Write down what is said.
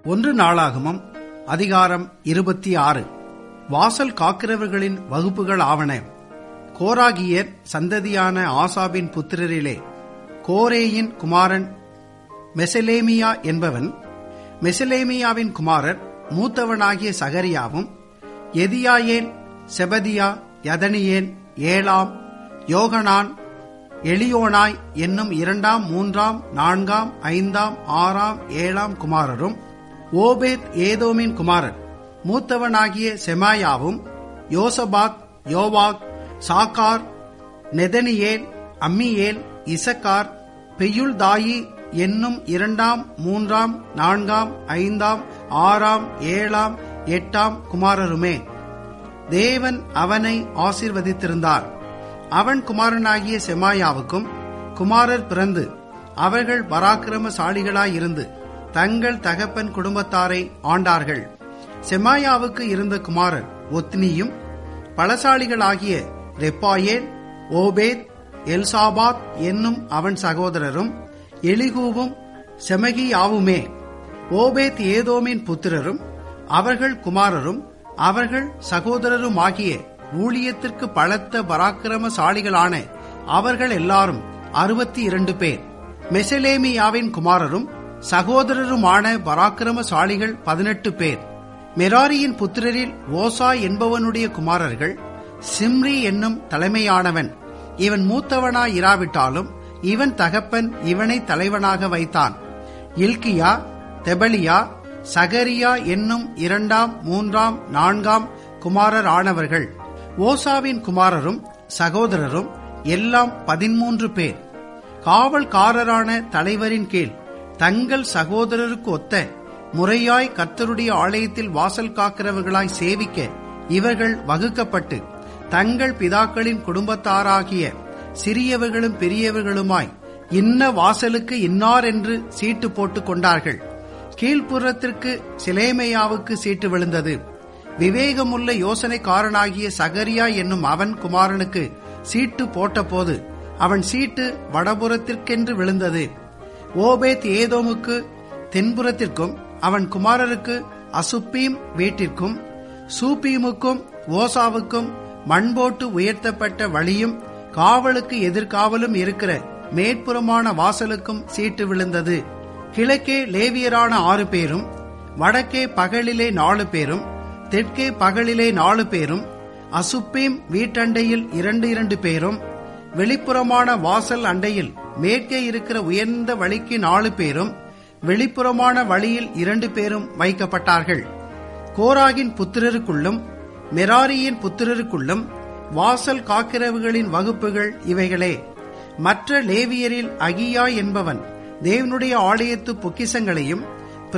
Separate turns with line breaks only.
ஒன்று நாளாகமம் அதிகாரம் இருபத்தி ஆறு வாசல் காக்கிறவர்களின் வகுப்புகள் ஆவன கோராகியர் சந்ததியான ஆசாபின் புத்திரரிலே கோரேயின் குமாரன் மெசலேமியா என்பவன் மெசலேமியாவின் குமாரர் மூத்தவனாகிய சகரியாவும் எதியாயேல் செபதியா யதனியேல் ஏலாம் யோகனான் எளியோனாய் என்னும் இரண்டாம் மூன்றாம் நான்காம் ஐந்தாம் ஆறாம் ஏழாம் குமாரரும் ஓபேத் ஏதோமின் குமாரர் மூத்தவனாகிய செமாயாவும் யோசபாத் யோவாக் சாக்கார் நெதனியேல் அம்மியேல் இசக்கார் பெயுள்தாயி என்னும் இரண்டாம் மூன்றாம் நான்காம் ஐந்தாம் ஆறாம் ஏழாம் எட்டாம் குமாரருமே தேவன் அவனை ஆசீர்வதித்திருந்தார் அவன் குமாரனாகிய செமாயாவுக்கும் குமாரர் பிறந்து அவர்கள் பராக்கிரமசாலிகளாயிருந்து தங்கள் தகப்பன் குடும்பத்தாரை ஆண்டார்கள் செமாயாவுக்கு இருந்த குமாரர் ஒத்னியும் பலசாலிகளாகிய ரெப்பாயேல் ஓபேத் எல்சாபாத் என்னும் அவன் சகோதரரும் எலிகூவும் செமகியாவுமே ஓபேத் ஏதோமின் புத்திரரும் அவர்கள் குமாரரும் அவர்கள் சகோதரருமாகிய ஊழியத்திற்கு பலத்த பராக்கிரமசாலிகளான அவர்கள் எல்லாரும் அறுபத்தி இரண்டு பேர் மெசலேமியாவின் குமாரரும் சகோதரருமான பராக்கிரமசாலிகள் பதினெட்டு பேர் மெராரியின் புத்திரரில் ஓசா என்பவனுடைய குமாரர்கள் சிம்ரி என்னும் தலைமையானவன் இவன் மூத்தவனாயிராவிட்டாலும் இவன் தகப்பன் இவனை தலைவனாக வைத்தான் இல்கியா தெபலியா சகரியா என்னும் இரண்டாம் மூன்றாம் நான்காம் குமாரர் ஆனவர்கள் ஓசாவின் குமாரரும் சகோதரரும் எல்லாம் பதிமூன்று பேர் காவல்காரரான தலைவரின் கீழ் தங்கள் சகோதரருக்கு ஒத்த முறையாய் கர்த்தருடைய ஆலயத்தில் வாசல் காக்கிறவர்களாய் சேவிக்க இவர்கள் வகுக்கப்பட்டு தங்கள் பிதாக்களின் குடும்பத்தாராகிய சிறியவர்களும் பெரியவர்களுமாய் இன்ன வாசலுக்கு இன்னார் என்று சீட்டு போட்டுக் கொண்டார்கள் கீழ்ப்புறத்திற்கு சிலேமையாவுக்கு சீட்டு விழுந்தது விவேகமுள்ள யோசனைக்காரனாகிய சகரியா என்னும் அவன் குமாரனுக்கு சீட்டு போட்டபோது அவன் சீட்டு வடபுறத்திற்கென்று விழுந்தது ஓபேத் ஏதோமுக்கு தென்புறத்திற்கும் அவன் குமாரருக்கு அசுப்பீம் வீட்டிற்கும் சூப்பீமுக்கும் ஓசாவுக்கும் மண்போட்டு உயர்த்தப்பட்ட வழியும் காவலுக்கு எதிர்காவலும் இருக்கிற மேற்புறமான வாசலுக்கும் சீட்டு விழுந்தது கிழக்கே லேவியரான ஆறு பேரும் வடக்கே பகலிலே நாலு பேரும் தெற்கே பகலிலே நாலு பேரும் அசுப்பீம் வீட்டண்டையில் இரண்டு இரண்டு பேரும் வெளிப்புறமான வாசல் அண்டையில் மேற்கே இருக்கிற உயர்ந்த வழிக்கு நாலு பேரும் வெளிப்புறமான வழியில் இரண்டு பேரும் வைக்கப்பட்டார்கள் கோராகின் புத்திரருக்குள்ளும் மெராரியின் புத்திரருக்குள்ளும் வாசல் காக்கிறவர்களின் வகுப்புகள் இவைகளே மற்ற லேவியரில் அகியா என்பவன் தேவனுடைய ஆலயத்து பொக்கிசங்களையும்